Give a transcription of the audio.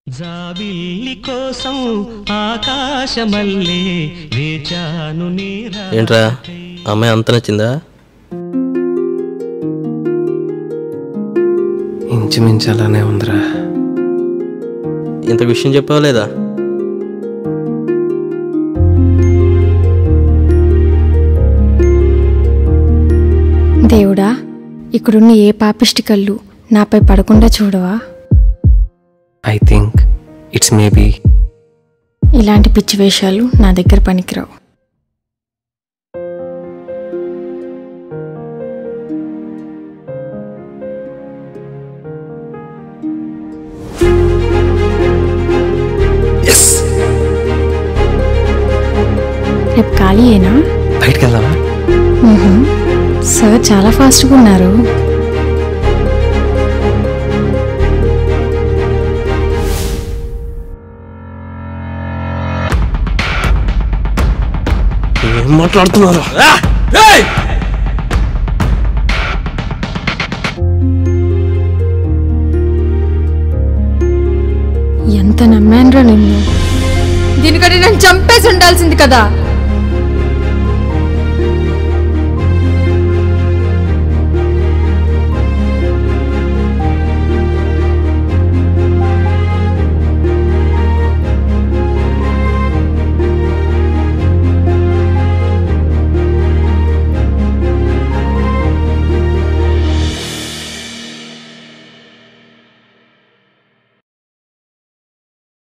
జాబిల్లి కోసం ఆకాశమల్లే వేచాను నీరా ఏంట్రా అమ్మాయి అంత నచ్చిందా ఇంచుమించు అలానే ఉందిరా ఇంత విషయం చెప్పావా లేదా దేవుడా ఇక్కడున్న ఏ పాపిష్టి కళ్ళు నాపై పడకుండా చూడవా ఐ థింక్ ఇట్స్ మేబీ ఇలాంటి పిచ్చి వేషాలు నా దగ్గర పనికిరావు రేపు ఖాళీయేనా బయటికి వెళ్దామా మ్మ్హ్మ్. సార్ చాలా ఫాస్ట్గా ఉన్నారు ఏం మాట్లాడుతున్నారు ఎంత నమ్మానురా నిన్ను దీనికంటే నేను చంపేసి ఉండాల్సింది కదా